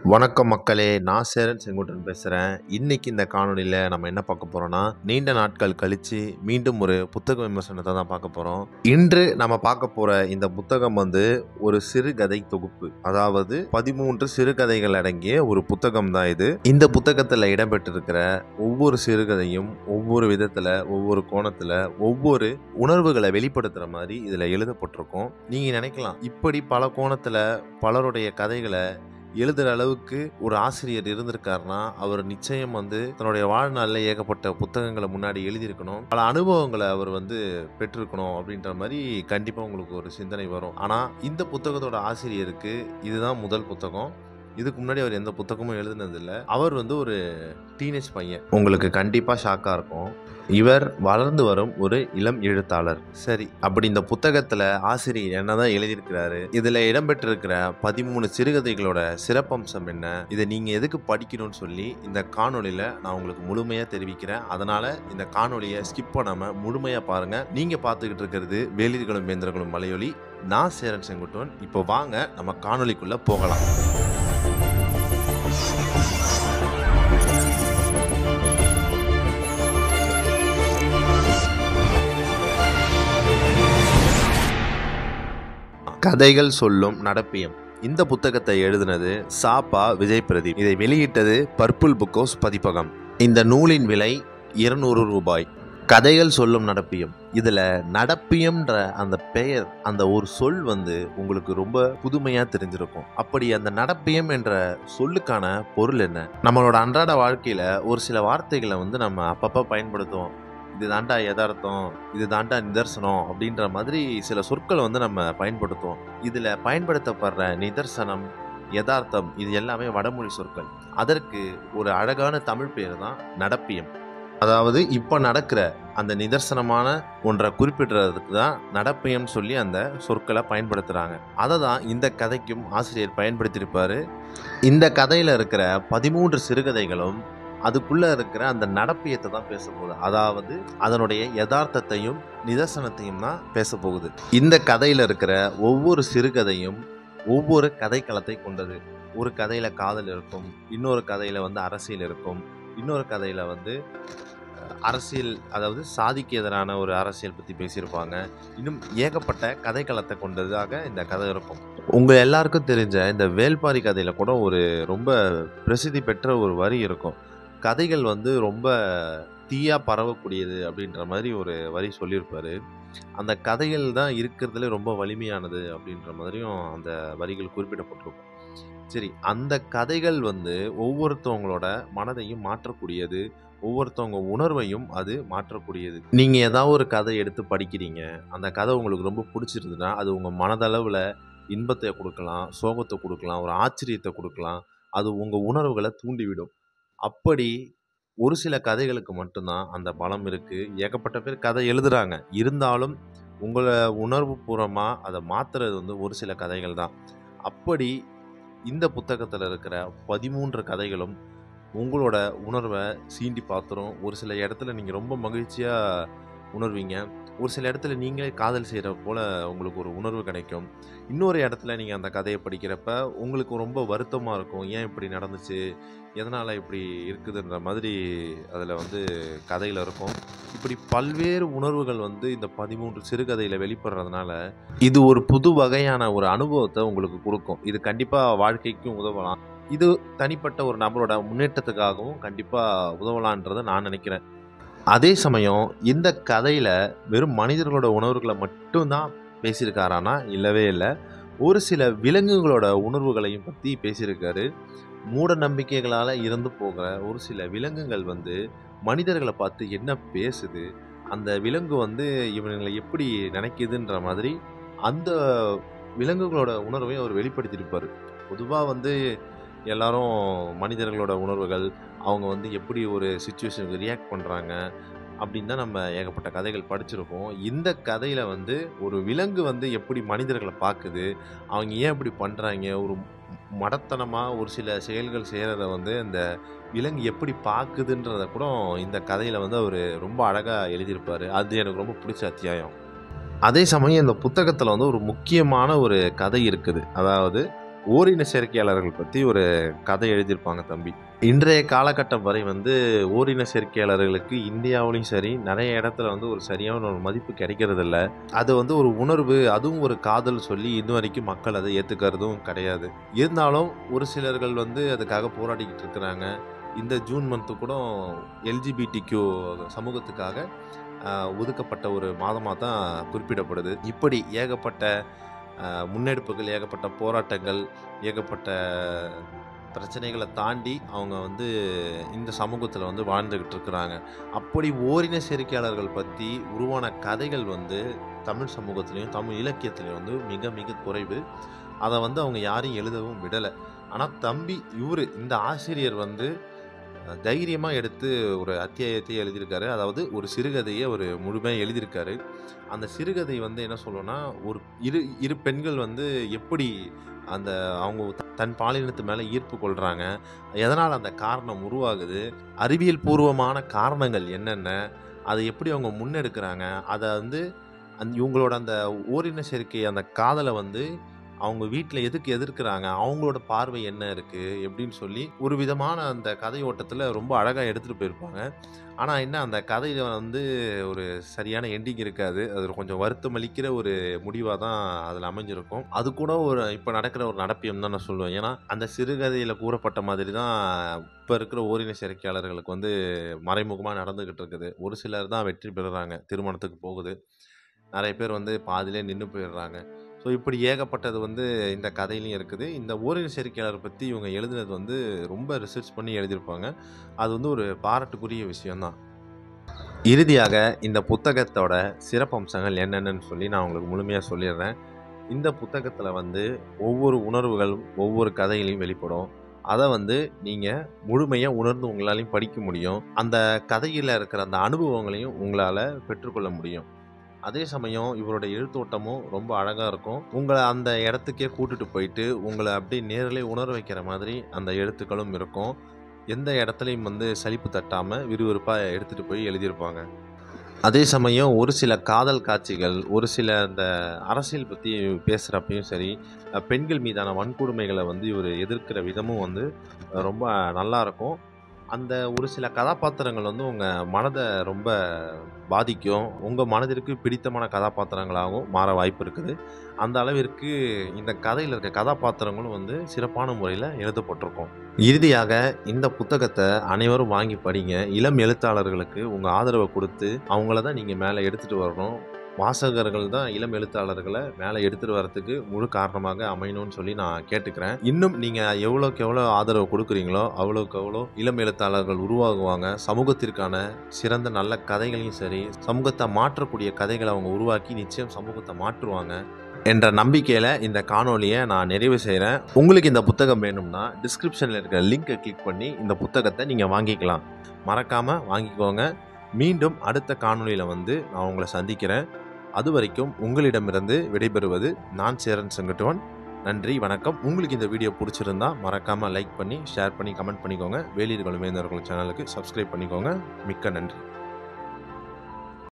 வணக்கம் மக்களே நான் சேரன் செங்குட்டன் பேசுகிறேன் இன்னைக்கு இந்த காணொலியில் நம்ம என்ன பார்க்க போகிறோம்னா நீண்ட நாட்கள் கழித்து மீண்டும் ஒரு புத்தக விமர்சனத்தை தான் பார்க்க போகிறோம் இன்று நம்ம பார்க்க போகிற இந்த புத்தகம் வந்து ஒரு சிறுகதை தொகுப்பு அதாவது பதிமூன்று சிறுகதைகள் அடங்கிய ஒரு புத்தகம் தான் இது இந்த புத்தகத்தில் இடம்பெற்றிருக்கிற ஒவ்வொரு சிறுகதையும் ஒவ்வொரு விதத்தில் ஒவ்வொரு கோணத்தில் ஒவ்வொரு உணர்வுகளை வெளிப்படுத்துகிற மாதிரி இதில் எழுதப்பட்டிருக்கும் நீங்கள் நினைக்கலாம் இப்படி பல கோணத்தில் பலருடைய கதைகளை எழுதுகிற அளவுக்கு ஒரு ஆசிரியர் இருந்திருக்காருன்னா அவர் நிச்சயம் வந்து தன்னுடைய வாழ்நாளில் ஏகப்பட்ட புத்தகங்களை முன்னாடி எழுதியிருக்கணும் பல அனுபவங்களை அவர் வந்து பெற்றிருக்கணும் அப்படின்ற மாதிரி கண்டிப்பாக உங்களுக்கு ஒரு சிந்தனை வரும் ஆனால் இந்த புத்தகத்தோட ஆசிரியருக்கு இதுதான் முதல் புத்தகம் இதுக்கு முன்னாடி அவர் எந்த புத்தகமும் எழுதினதில்லை அவர் வந்து ஒரு டீனேஜ் பையன் உங்களுக்கு கண்டிப்பாக ஷாக்காக இருக்கும் இவர் வளர்ந்து வரும் ஒரு இளம் எழுத்தாளர் சரி அப்படி இந்த புத்தகத்தில் ஆசிரியர் என்னதான் எழுதியிருக்கிறாரு இதில் இடம்பெற்றிருக்கிற பதிமூணு சிறுகதைகளோட சிறப்பம்சம் என்ன இதை நீங்கள் எதுக்கு படிக்கணும்னு சொல்லி இந்த காணொலியில் நான் உங்களுக்கு முழுமையாக தெரிவிக்கிறேன் அதனால் இந்த காணொலியை ஸ்கிப் பண்ணாமல் முழுமையாக பாருங்கள் நீங்கள் பார்த்துக்கிட்டு இருக்கிறது வேலிர்களும் வேந்தர்களும் மலையொலி நான் சேரன் செங்குட்டுவன் இப்போ வாங்க நம்ம காணொலிக்குள்ளே போகலாம் கதைகள் சொல்லும் நடப்பியம் இந்த புத்தகத்தை எழுதினது சாப்பா விஜய் பிரதீப் இதை வெளியிட்டது பர்பிள் புக்கோஸ் பதிப்பகம் இந்த நூலின் விலை இருநூறு ரூபாய் கதைகள் சொல்லும் நடப்பியம் இதுல நடப்பியம்ன்ற அந்த பெயர் அந்த ஒரு சொல் வந்து உங்களுக்கு ரொம்ப புதுமையா தெரிஞ்சிருக்கும் அப்படி அந்த நடப்பியம் என்ற சொல்லுக்கான பொருள் என்ன நம்மளோட அன்றாட வாழ்க்கையில ஒரு சில வார்த்தைகளை வந்து நம்ம அப்பப்ப பயன்படுத்துவோம் இது தாண்டா யதார்த்தம் இது தாண்டா நிதர்சனம் அப்படின்ற மாதிரி சில சொற்களை வந்து நம்ம பயன்படுத்துவோம் இதில் பயன்படுத்தப்படுற நிதர்சனம் யதார்த்தம் இது எல்லாமே வடமொழி சொற்கள் அதற்கு ஒரு அழகான தமிழ் பேர் தான் நடப்பியம் அதாவது இப்போ நடக்கிற அந்த நிதர்சனமான ஒன்றை குறிப்பிடுறதுக்கு தான் நடப்பியம் சொல்லி அந்த சொற்களை பயன்படுத்துகிறாங்க அதை தான் இந்த கதைக்கும் ஆசிரியர் பயன்படுத்தியிருப்பார் இந்த கதையில் இருக்கிற பதிமூன்று சிறுகதைகளும் அதுக்குள்ள இருக்கிற அந்த நடப்பியத்தை தான் பேச போகுது அதாவது அதனுடைய யதார்த்தத்தையும் நிதர்சனத்தையும் தான் பேச போகுது இந்த கதையில இருக்கிற ஒவ்வொரு சிறுகதையும் ஒவ்வொரு கதைக்களத்தை கொண்டது ஒரு கதையில காதல் இருக்கும் இன்னொரு கதையில வந்து அரசியல் இருக்கும் இன்னொரு கதையில வந்து அஹ், அரசியல் அதாவது சாதிக்கு எதிரான ஒரு அரசியல் பற்றி பேசியிருப்பாங்க இன்னும் ஏகப்பட்ட கதைக்களத்தை கொண்டதாக இந்த கதை இருக்கும் உங்கள் எல்லாருக்கும் தெரிஞ்ச இந்த வேல்பாரி கதையில் கூட ஒரு ரொம்ப பிரசித்தி பெற்ற ஒரு வரி இருக்கும் கதைகள் வந்து ரொம்ப தீயா பரவக்கூடியது அப்படின்ற மாதிரி ஒரு வரி சொல்லியிருப்பாரு அந்த கதைகள் தான் இருக்கிறதுல ரொம்ப வலிமையானது அப்படின்ற மாதிரியும் அந்த வரிகள் குறிப்பிடப்பட்டிருக்கும் சரி அந்த கதைகள் வந்து ஒவ்வொருத்தவங்களோட மனதையும் மாற்றக்கூடியது ஒவ்வொருத்தவங்க உணர்வையும் அது மாற்றக்கூடியது நீங்க ஏதாவது ஒரு கதை எடுத்து படிக்கிறீங்க அந்த கதை உங்களுக்கு ரொம்ப பிடிச்சிருந்ததுன்னா அது உங்க மனதளவுல இன்பத்தை கொடுக்கலாம் சோகத்தை கொடுக்கலாம் ஒரு ஆச்சரியத்தை கொடுக்கலாம் அது உங்க உணர்வுகளை தூண்டிவிடும் அப்படி ஒரு சில கதைகளுக்கு மட்டும்தான் அந்த பலம் இருக்கு ஏகப்பட்ட பேர் கதை எழுதுறாங்க இருந்தாலும் உங்களை உணர்வு பூர்வமாக அதை மாத்துறது வந்து ஒரு சில கதைகள் தான் அப்படி இந்த புத்தகத்தில் இருக்கிற பதிமூன்று கதைகளும் உங்களோட உணர்வை சீண்டி பார்த்துரும் ஒரு சில இடத்துல நீங்கள் ரொம்ப மகிழ்ச்சியாக உணர்வீங்க ஒரு சில இடத்துல நீங்களே காதல் செய்கிற போல் உங்களுக்கு ஒரு உணர்வு கிடைக்கும் இன்னொரு இடத்துல நீங்கள் அந்த கதையை படிக்கிறப்ப உங்களுக்கு ரொம்ப வருத்தமாக இருக்கும் ஏன் இப்படி நடந்துச்சு எதனால் இப்படி இருக்குதுன்ற மாதிரி அதில் வந்து கதையில் இருக்கும் இப்படி பல்வேறு உணர்வுகள் வந்து இந்த பதிமூன்று சிறுகதையில் வெளிப்படுறதுனால இது ஒரு புது வகையான ஒரு அனுபவத்தை உங்களுக்கு கொடுக்கும் இது கண்டிப்பாக வாழ்க்கைக்கும் உதவலாம் இது தனிப்பட்ட ஒரு நபரோட முன்னேற்றத்துக்காகவும் கண்டிப்பாக உதவலான்றதை நான் நினைக்கிறேன் அதே சமயம் இந்த கதையில் வெறும் மனிதர்களோட உணர்வுகளை மட்டும்தான் பேசியிருக்காரானா இல்லவே இல்லை ஒரு சில விலங்குகளோட உணர்வுகளையும் பற்றி பேசியிருக்காரு மூட நம்பிக்கைகளால் இறந்து போகிற ஒரு சில விலங்குகள் வந்து மனிதர்களை பார்த்து என்ன பேசுது அந்த விலங்கு வந்து இவங்களை எப்படி நினைக்குதுன்ற மாதிரி அந்த விலங்குகளோட உணர்வை அவர் வெளிப்படுத்தியிருப்பார் பொதுவாக வந்து எல்லாரும் மனிதர்களோட உணர்வுகள் அவங்க வந்து எப்படி ஒரு சுச்சுவேஷனுக்கு ரியாக்ட் பண்ணுறாங்க அப்படின்னு தான் நம்ம ஏகப்பட்ட கதைகள் படிச்சிருப்போம் இந்த கதையில் வந்து ஒரு விலங்கு வந்து எப்படி மனிதர்களை பார்க்குது அவங்க ஏன் இப்படி பண்ணுறாங்க ஒரு மடத்தனமாக ஒரு சில செயல்கள் செய்கிறத வந்து அந்த விலங்கு எப்படி பார்க்குதுன்றத கூட இந்த கதையில் வந்து அவர் ரொம்ப அழகாக எழுதியிருப்பார் அது எனக்கு ரொம்ப பிடிச்ச அத்தியாயம் அதே சமயம் இந்த புத்தகத்தில் வந்து ஒரு முக்கியமான ஒரு கதை இருக்குது அதாவது ஓரின சேர்க்கையாளர்கள் பற்றி ஒரு கதை எழுதியிருப்பாங்க தம்பி இன்றைய காலகட்டம் வரை வந்து ஓரின சேர்க்கையாளர்களுக்கு இந்தியாவிலையும் சரி நிறைய இடத்துல வந்து ஒரு சரியான ஒரு மதிப்பு கிடைக்கிறதில்ல அது வந்து ஒரு உணர்வு அதுவும் ஒரு காதல் சொல்லி இன்ன வரைக்கும் மக்கள் அதை ஏற்றுக்கிறதும் கிடையாது இருந்தாலும் ஒரு சிலர்கள் வந்து அதுக்காக போராடிக்கிட்டு இருக்கிறாங்க இந்த ஜூன் மந்த்து கூட எல்ஜிபிடி கியூ சமூகத்துக்காக ஆஹ், ஒதுக்கப்பட்ட ஒரு மாதமாக தான் குறிப்பிடப்படுது இப்படி ஏகப்பட்ட ஆஹ், முன்னெடுப்புகள் ஏகப்பட்ட போராட்டங்கள் ஏகப்பட்ட பிரச்சனைகளை தாண்டி அவங்க வந்து இந்த சமூகத்தில் வந்து வாழ்ந்துக்கிட்டு இருக்கிறாங்க அப்படி ஓரின சேர்க்கையாளர்கள் பற்றி உருவான கதைகள் வந்து தமிழ் சமூகத்திலையும் தமிழ் இலக்கியத்திலையும் வந்து மிக மிக குறைவு அதை வந்து அவங்க யாரையும் எழுதவும் விடலை ஆனால் தம்பி இவர் இந்த ஆசிரியர் வந்து தைரியமாக எடுத்து ஒரு அத்தியாயத்தை எழுதியிருக்காரு அதாவது ஒரு சிறுகதையை ஒரு முழுமையாக எழுதியிருக்காரு அந்த சிறுகதை வந்து என்ன சொல்லணும்னா ஒரு இரு இரு பெண்கள் வந்து எப்படி அந்த அவங்க த- தன் பாலினத்து மேலே ஈர்ப்பு கொள்கிறாங்க எதனால் அந்த காரணம் உருவாகுது அறிவியல் பூர்வமான காரணங்கள் என்னென்ன அதை எப்படி அவங்க முன்னெடுக்கிறாங்க அதை வந்து அந் இவங்களோட அந்த ஓரின சேர்க்கை அந்த காதலை வந்து அவங்க வீட்டில் எதுக்கு எதிர்க்கிறாங்க அவங்களோட பார்வை என்ன இருக்குது எப்படின்னு சொல்லி ஒரு விதமான அந்த கதை ஓட்டத்தில் ரொம்ப அழகாக எடுத்துகிட்டு போயிருப்பாங்க ஆனால் என்ன அந்த கதையில் வந்து ஒரு சரியான எண்டிங் இருக்காது அது கொஞ்சம் வருத்தம் அளிக்கிற ஒரு முடிவாக தான் அதில் அமைஞ்சிருக்கும் அது கூட ஒரு இப்போ நடக்கிற ஒரு நடப்பியம் தான் நான் சொல்லுவேன் ஏன்னா அந்த சிறுகதையில் கூறப்பட்ட மாதிரி தான் இப்போ இருக்கிற ஓரின சேர்க்கையாளர்களுக்கு வந்து மறைமுகமாக நடந்துக்கிட்டு இருக்குது ஒரு சிலர் தான் வெற்றி பெறுறாங்க திருமணத்துக்கு போகுது நிறைய பேர் வந்து பாதியிலே நின்று போயிடுறாங்க ஸோ இப்படி ஏகப்பட்டது வந்து இந்த கதையிலையும் இருக்குது இந்த ஓரின சேர்க்கையாளர் பற்றி இவங்க எழுதுனது வந்து ரொம்ப ரிசர்ச் பண்ணி எழுதியிருப்பாங்க அது வந்து ஒரு பாராட்டுக்குரிய விஷயம்தான் இறுதியாக இந்த புத்தகத்தோட சிறப்பம்சங்கள் என்னென்னு சொல்லி நான் உங்களுக்கு முழுமையாக சொல்லிடுறேன் இந்த புத்தகத்தில் வந்து ஒவ்வொரு உணர்வுகளும் ஒவ்வொரு கதையிலையும் வெளிப்படும் அதை வந்து நீங்கள் முழுமையாக உணர்ந்து உங்களாலையும் படிக்க முடியும் அந்த கதையில் இருக்கிற அந்த அனுபவங்களையும் உங்களால் பெற்றுக்கொள்ள முடியும் அதே சமயம் இவரோட எழுத்தோட்டமும் ரொம்ப அழகாக இருக்கும் உங்களை அந்த இடத்துக்கே கூட்டிட்டு போயிட்டு உங்களை அப்படியே நேரிலே உணர வைக்கிற மாதிரி அந்த எழுத்துக்களும் இருக்கும் எந்த இடத்துலையும் வந்து சலிப்பு தட்டாமல் விறுவிறுப்பாக எடுத்துகிட்டு போய் எழுதியிருப்பாங்க அதே சமயம் ஒரு சில காதல் காட்சிகள் ஒரு சில அந்த அரசியல் பற்றி பேசுகிறப்பையும் சரி அஹ் பெண்கள் மீதான வன்கொடுமைகளை வந்து இவர் எதிர்க்கிற விதமும் வந்து அஹ் ரொம்ப நல்லா இருக்கும் அந்த ஒரு சில கதாபாத்திரங்கள் வந்து உங்கள் மனதை ரொம்ப பாதிக்கும் உங்கள் மனதிற்கு பிடித்தமான கதாபாத்திரங்களாகவும் மாற வாய்ப்பு இருக்குது அந்த அளவிற்கு இந்த கதையில் இருக்க கதாபாத்திரங்களும் வந்து சிறப்பான முறையில் எழுதப்பட்டிருக்கும் இறுதியாக இந்த புத்தகத்தை அனைவரும் வாங்கி படிங்க இளம் எழுத்தாளர்களுக்கு உங்கள் ஆதரவை கொடுத்து அவங்கள தான் நீங்கள் மேலே எடுத்துகிட்டு வரணும் வாசகர்கள் தான் இளம் எழுத்தாளர்களை மேலே எடுத்துகிட்டு வரதுக்கு முழு காரணமாக அமையணும்னு சொல்லி நான் கேட்டுக்கிறேன் இன்னும் நீங்கள் எவ்வளோக்கு எவ்வளோ ஆதரவு கொடுக்குறீங்களோ அவ்வளோக்கு எவ்வளோ இளம் எழுத்தாளர்கள் உருவாகுவாங்க சமூகத்திற்கான சிறந்த நல்ல கதைகளையும் சரி சமூகத்தை மாற்றக்கூடிய கதைகளை அவங்க உருவாக்கி நிச்சயம் சமூகத்தை மாற்றுவாங்க என்ற நம்பிக்கையில் இந்த காணொலியை நான் நிறைவு செய்கிறேன் உங்களுக்கு இந்த புத்தகம் வேணும்னா டிஸ்கிரிப்ஷனில் இருக்கிற லிங்கை கிளிக் பண்ணி இந்த புத்தகத்தை நீங்கள் வாங்கிக்கலாம் மறக்காமல் வாங்கிக்கோங்க மீண்டும் அடுத்த காணொளியில் வந்து நான் உங்களை சந்திக்கிறேன் அது வரைக்கும் உங்களிடமிருந்து விடைபெறுவது நான் சேரன் செங்கட்டுவன் நன்றி வணக்கம் உங்களுக்கு இந்த வீடியோ பிடிச்சிருந்தா மறக்காமல் லைக் பண்ணி ஷேர் பண்ணி கமெண்ட் பண்ணிக்கோங்க வேலியர் குழுமேந்தர்கள் சேனலுக்கு சப்ஸ்கிரைப் பண்ணிக்கோங்க மிக்க நன்றி